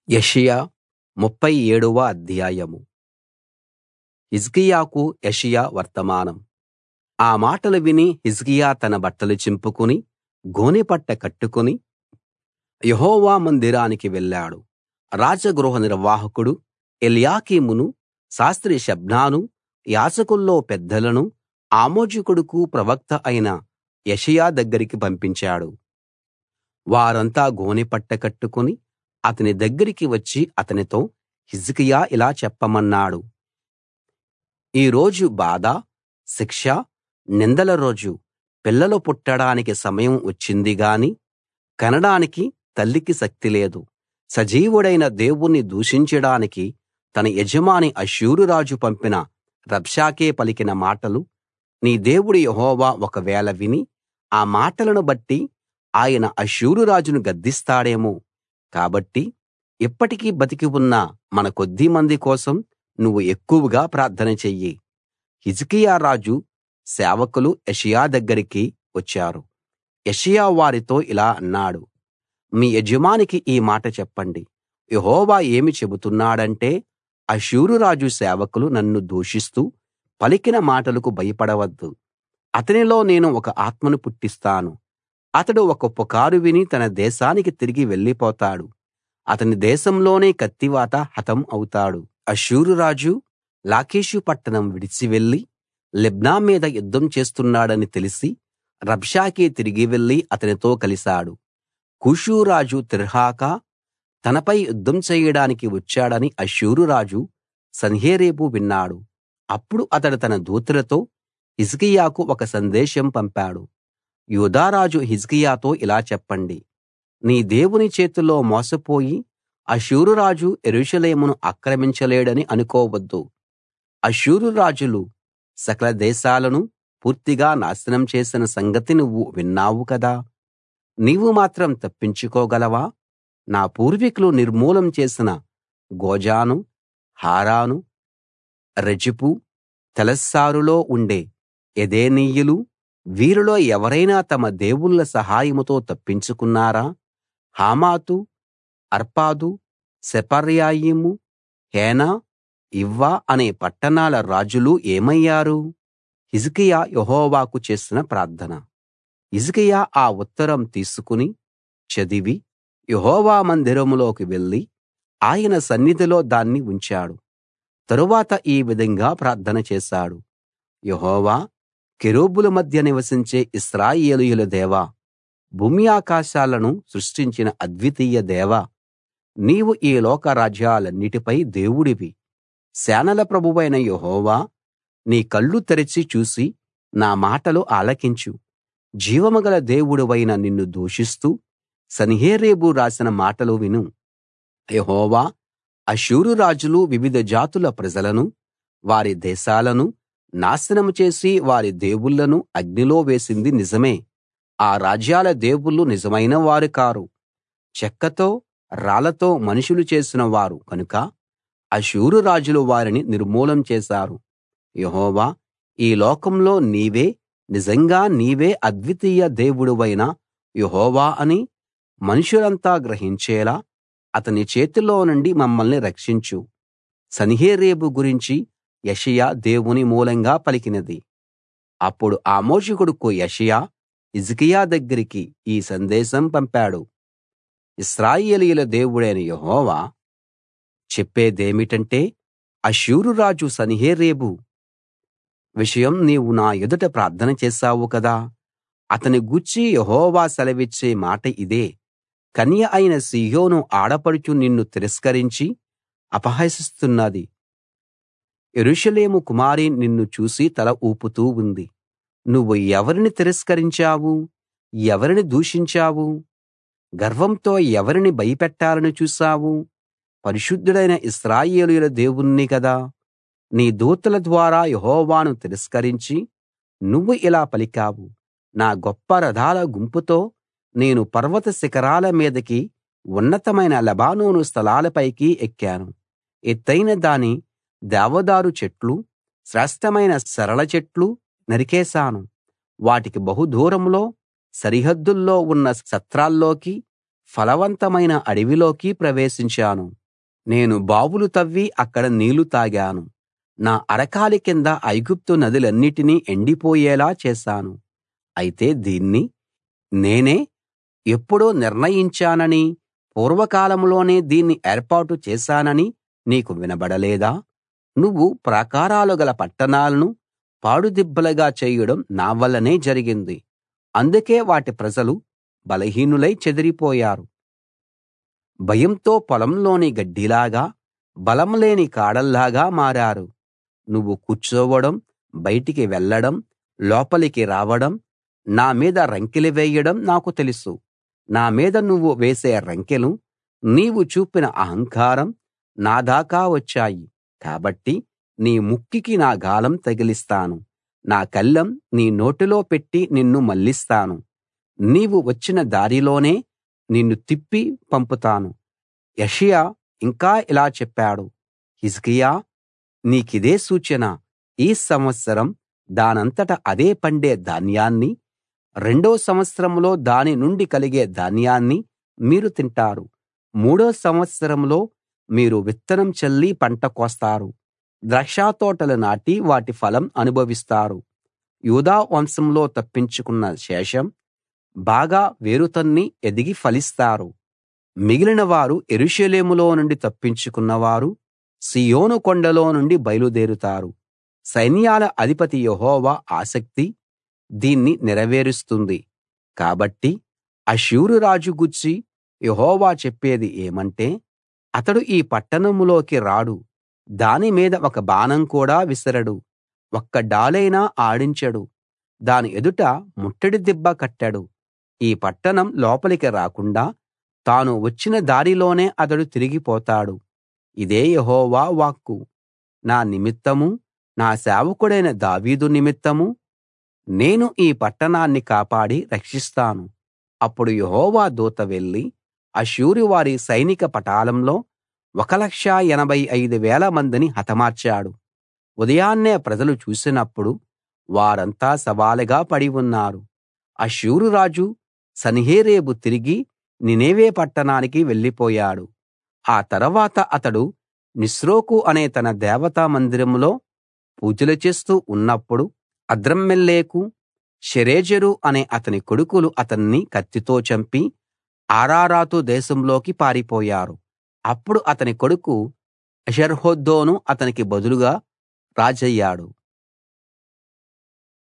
యెషయా ముప్ఫై ఏడవ అధ్యాయం హిజ్కియాకు యెషయా వర్తమానం ఆ మాటలు విని హిజ్కియా తన బట్టలు చింపుకుని గోనెపట్ట కట్టుకుని యెహోవా మందిరానికి వెళ్ళాడు రాజగృహ నిర్వాహకుడు ఎల్యాకీమును శాస్త్రి షెబ్నాను యాజకుల్లో పెద్దలను ఆమోజు కొడుకు ప్రవక్త అయిన యెషయా దగ్గరికి పంపించాడు వారంతా గోనెపట్ట కట్టుకుని అతని దగ్గరికి వచ్చి అతనితో హిజ్కియా ఇలా చెప్పమన్నాడు ఈ రోజు బాధ శిక్ష నిందల రోజు పిల్లలు పుట్టడానికి సమయం వచ్చింది గాని కనడానికి తల్లికి శక్తి లేదు సజీవుడైన దేవుణ్ణి దూషించడానికి తన యజమాని అష్షూరు రాజు పంపిన రబ్షాకే పలికిన మాటలు నీ దేవుడు యెహోవా ఒకవేళ విని ఆ మాటలను బట్టి ఆయన అష్షూరు రాజును గద్దిస్తాడేమో కాబట్టి ఇప్పటికీ బతికి ఉన్న మన కొద్దిమంది కోసం నువ్వు ఎక్కువగా ప్రార్థన చెయ్యి హిజ్కియా రాజు సేవకులు యెషయా దగ్గరికి వచ్చారు యెషయా వారితో ఇలా అన్నాడు మీ యజమానికి ఈ మాట చెప్పండి యెహోవా ఏమి చెబుతున్నాడంటే అష్షూరు రాజు సేవకులు నన్ను దూషిస్తూ పలికిన మాటలకు భయపడవద్దు అతనిలో నేను ఒక ఆత్మను పుట్టిస్తాను అతడు ఒక పుకారు విని తన దేశానికి తిరిగి వెళ్ళిపోతాడు అతని దేశంలోనే కత్తివాత హతం అవుతాడు అష్షూరు రాజు లాకీషు పట్టణం విడిచి వెళ్లి లిబ్నా మీద యుద్ధం చేస్తున్నాడని తెలిసి రబ్షాకే తిరిగి వెళ్లి అతనితో కలిశాడు కూషు రాజు తిర్హాకా తనపై యుద్ధం చేయడానికి వచ్చాడని అష్షూరు రాజు సన్హెరీబు విన్నాడు అప్పుడు అతడు తన దూతలతో హిజ్కియాకు ఒక సందేశం పంపాడు యూదారాజు హిజ్కియాతో ఇలా చెప్పండి నీ దేవుని చేతిలో మోసపోయి అష్షూరు రాజు యెరూషలేమును ఆక్రమించలేడని అనుకోవద్దు అష్షూరు రాజులు సకల దేశాలను పూర్తిగా నాశనం చేసిన సంగతి నువ్వు విన్నావు కదా నీవు మాత్రం తప్పించుకోగలవా నా పూర్వీకులు నిర్మూలం చేసిన గోజాను హారాను రెజెపు తెలశ్శారులో ఉండే ఎదెనీయులు వీరిలో ఎవరైనా తమ దేవుళ్ళ సహాయంతో తప్పించుకున్నారా హమాతు అర్పాదు సెపర్వయీము హేన ఇవ్వా అనే పట్టణాల రాజులు ఏమయ్యారు హిజ్కియా యెహోవాకు చేసిన ప్రార్థన హిజ్కియా ఆ ఉత్తరం తీసుకుని చదివి యెహోవా మందిరంలోకి వెళ్లి ఆయన సన్నిధిలో దాన్ని ఉంచాడు తరువాత ఈ విధంగా ప్రార్థన చేశాడు యెహోవా కెరూబుల మధ్య నివసించే ఇశ్రాయేలీయుల దేవా భూమి ఆకాశాలను సృష్టించిన అద్వితీయ దేవా నీవు ఈ లోక రాజ్యాలన్నిటిపై దేవుడివి సేనల ప్రభువైన యెహోవా నీ కళ్ళు తెరచి చూసి నా మాటలు ఆలకించు జీవం గల దేవుడవైన నిన్ను దూషిస్తూ సన్హెరీబు రాసిన మాటలు విను యెహోవా అష్షూరు రాజులు వివిధ జాతుల ప్రజలను వారి దేశాలను నాశనం చేసి వారి దేవుళ్ళను అగ్నిలో వేసింది నిజమే ఆ రాజ్యాల దేవుళ్ళు నిజమైన వారు కారు చెక్కతో రాళ్లతో మనుషులు చేసిన వారు కనుక అష్షూరు రాజులు వారిని నిర్మూలం చేశారు యెహోవా ఈ లోకంలో నీవే నిజంగా నీవే అద్వితీయ దేవుడవైన యెహోవా అని మనుషులంతా గ్రహించేలా అతని చేతిలో నుండి మమ్మల్ని రక్షించు సన్హెరీబు గురించి యెషయా దేవుని మూలంగా పలికినది అప్పుడు ఆమోజు కొడుకు యెషయా హిజ్కియా దగ్గరికి ఈ సందేశం పంపాడు ఇశ్రాయేలీయుల దేవుడైన యెహోవా చెప్పేదేమిటంటే అష్షూరు రాజు సన్హెరీబు విషయం నీవు నా ఎదుట ప్రార్థన చేశావు కదా అతని గూర్చి యెహోవా సెలవిచ్చే మాట ఇదే కన్య అయిన సీయోను ఆడపడుచు నిన్ను తిరస్కరించి అపహసిస్తున్నది యెరూషలేము కుమారి నిన్ను చూసి తల ఊపుతూ ఉంది నువ్వు ఎవరిని తిరస్కరించావు ఎవరిని దూషించావు గర్వంతో ఎవరిని భయపెట్టాలని చూశావు పరిశుద్ధుడైన ఇశ్రాయేలీయుల దేవుణ్ణి కదా నీ దూతల ద్వారా యెహోవాను తిరస్కరించి నువ్వు ఇలా పలికావు నా గొప్ప రథాల గుంపుతో నేను పర్వత శిఖరాల మీదకి ఉన్నతమైన లెబానోను స్థలాలపైకి ఎక్కాను ఎత్తయిన దాని దేవదారు చెట్లు శ్రేష్ఠమైన సరళ చెట్లు నరికేశాను వాటికి బహు దూరంలో సరిహద్దుల్లో ఉన్న సత్రాల్లోకి ఫలవంతమైన అడవిలోకి ప్రవేశించాను నేను బావులు తవ్వి అక్కడ నీళ్లు తాగాను నా అరకాలి కింద ఐగుప్తు నదులన్నిటినీ ఎండిపోయేలా చేశాను అయితే దీన్ని నేనే ఎప్పుడో నిర్ణయించాననీ పూర్వకాలంలోనే దీన్ని ఏర్పాటు చేశాననీ నీకు వినబడలేదా నువ్వు ప్రాకారాలు గల పట్టణాలను పాడుదిబ్బలుగా చేయడం నా వల్లనే జరిగింది అందుకే వాటి ప్రజలు బలహీనులై చెదిరిపోయారు భయంతో పొలంలోని గడ్డిలాగా బలం లేని కాడల్లాగా మారారు నువ్వు కూర్చోవడం బయటికి వెళ్ళడం లోపలికి రావడం నా మీద రంకెలు వేయడం నాకు తెలుసు నా మీద నువ్వు వేసే రంకెలు నీవు చూపిన అహంకారం నా దాకా వచ్చాయి కాబట్టి నీ ముక్కికి నా గాలం తగిలిస్తాను నా కళ్ళెం నీ నోటిలో పెట్టి నిన్ను మళ్లిస్తాను నీవు వచ్చిన దారిలోనే నిన్ను తిప్పి పంపుతాను యెషయా ఇంకా ఇలా చెప్పాడు హిజ్కియా నీకిదే సూచన ఈ సంవత్సరం దానంతట అదే పండే ధాన్యాన్ని రెండో సంవత్సరంలో దాని నుండి కలిగే ధాన్యాన్ని మీరు తింటారు మూడో సంవత్సరంలో మీరు విత్తనం చల్లి పంట కోస్తారు ద్రాక్షతోటలు నాటి వాటి ఫలం అనుభవిస్తారు యూదా వంశంలో తప్పించుకున్న శేషం బాగా వేరుతన్ని ఎదిగి ఫలిస్తారు మిగిలిన వారు యెరూషలేములో నుండి తప్పించుకున్నవారు సీయోను కొండలో నుండి బయలుదేరుతారు సైన్యాల అధిపతి యెహోవా ఆసక్తి దీన్ని నెరవేరుస్తుంది కాబట్టి అష్షూరు రాజు గూర్చి యెహోవా చెప్పేది ఏమంటే అతడు ఈ పట్టణంలోకి రాడు దాని మీద ఒక బాణం కూడా విసరడు ఒక్క డాలైనా ఆడించడు దాని ఎదుట ముట్టడి దిబ్బ కట్టడు ఈ పట్టణం లోపలికి రాకుండా తాను వచ్చిన దారిలోనే అతడు తిరిగిపోతాడు ఇదే యెహోవా వాక్కు నా నిమిత్తమూ నా సేవకుడైన దావీదు నిమిత్తమూ నేను ఈ పట్టణాన్ని కాపాడి రక్షిస్తాను అప్పుడు యెహోవా దూత వెళ్లి అష్షూరు వారి సైనిక పటాలంలో 1 85 వేల మందిని హతమార్చాడు ఉదయాన్నే ప్రజలు చూసినప్పుడు వారంతా శవాలుగా పడి ఉన్నారు అష్షూరు రాజు సన్హెరీబు తిరిగి నీనెవె పట్టణానికి వెళ్ళిపోయాడు ఆ తర్వాత అతడు నిస్రోకు అనే తన దేవతా మందిరంలో పూజలు చేస్తూ ఉన్నప్పుడు అద్రమ్మెలెకు షెరెజెరు అనే అతని కొడుకులు అతన్ని కత్తితో చంపి అరారాతు దేశంలోకి పారిపోయారు అప్పుడు అతని కొడుకు అషర్హద్దోను అతనికి బదులుగా రాజయ్యాడు